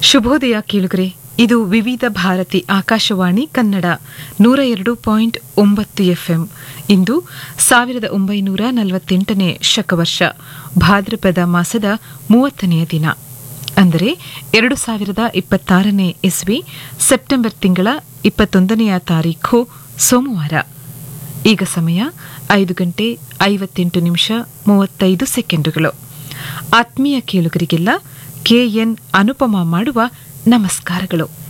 ಶುಭೋದಯ ಕೇಳುಗರೆ ಇದು ವಿವಿಧ ಭಾರತಿ ಆಕಾಶವಾಣಿ ಕನ್ನಡ ನೂರ ಎರಡು ಪಾಯಿಂಟ್ ಒಂಬತ್ತು ಎಫ್ಎಂ ಇಂದು ಸಾವಿರದ ಒಂಬೈನೂರ ನಲವತ್ತೆಂಟನೇ ಶಕವರ್ಷ ಭಾದ್ರಪದ ಮಾಸದ ಮೂವತ್ತನೆಯ ದಿನ ಅಂದರೆ ಎರಡು ಸಾವಿರದ ಇಪ್ಪತ್ತಾರನೇ ಇಸ್ವಿ ಸೆಪ್ಟೆಂಬರ್ ತಿಂಗಳ ಇಪ್ಪತ್ತೊಂದನೆಯ ತಾರೀಖು ಸೋಮವಾರ ಈಗ ಸಮಯ ಐದು ಗಂಟೆ ಐವತ್ತೆಂಟು ನಿಮಿಷ ಮೂವತ್ತೈದು ಸೆಕೆಂಡುಗಳು ಆತ್ಮೀಯ ಕೇಳುಗರಿಗೆಲ್ಲ ಕೆಎನ್ ಅನುಪಮ ಮಾಡುವ ನಮಸ್ಕಾರಗಳು